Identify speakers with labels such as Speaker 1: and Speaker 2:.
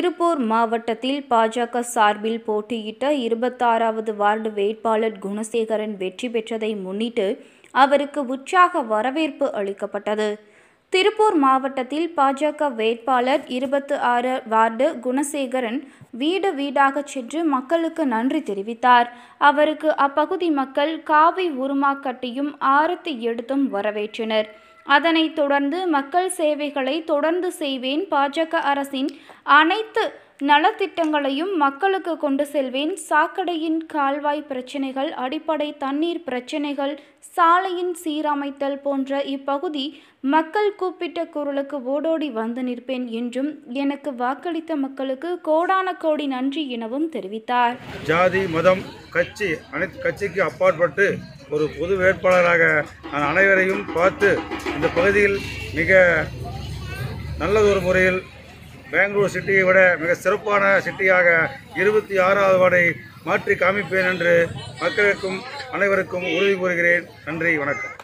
Speaker 1: திருப்பூர் மாவட்டத்தில் பாஜக சார்பில் போட்டியிட்ட இருபத்தாறாவது வார்டு வேட்பாளர் குணசேகரன் வெற்றி பெற்றதை முன்னிட்டு அவருக்கு உற்சாக வரவேற்பு அளிக்கப்பட்டது திருப்பூர் மாவட்டத்தில் பாஜக வேட்பாளர் இருபத்து ஆறு வார்டு குணசேகரன் வீடு வீடாக சென்று மக்களுக்கு நன்றி தெரிவித்தார் அவருக்கு அப்பகுதி மக்கள் காவி உருமா கட்டியும் ஆரத்தி எடுத்தும் வரவேற்றனர் அதனைத் தொடர்ந்து மக்கள் சேவைகளை தொடர்ந்து செய்வேன் பாஜக அரசின் அனைத்து நலத்திட்டங்களையும் மக்களுக்கு கொண்டு செல்வேன் சாக்கடையின் கால்வாய் பிரச்சினைகள் அடிப்படை தண்ணீர் பிரச்சினைகள் சாலையின் சீரமைத்தல் போன்ற இப்பகுதி மக்கள் கூப்பிட்ட குரலுக்கு ஓடோடி வந்து நிற்பேன் என்றும் எனக்கு வாக்களித்த மக்களுக்கு கோடான கோடி நன்றி எனவும் தெரிவித்தார்
Speaker 2: ஜாதி மதம் கட்சி அனைத்து கட்சிக்கு அப்பாற்பட்டு ஒரு பொது வேட்பாளராக நான் அனைவரையும் பார்த்து இந்த பகுதியில் மிக நல்லதொரு முறையில் பெங்களூர் சிட்டியை விட மிக சிறப்பான சிட்டியாக இருபத்தி ஆறாவது வார்டை மாற்றி காமிப்பேன் என்று மக்களுக்கும் அனைவருக்கும் உறுதி கூறுகிறேன் நன்றி வணக்கம்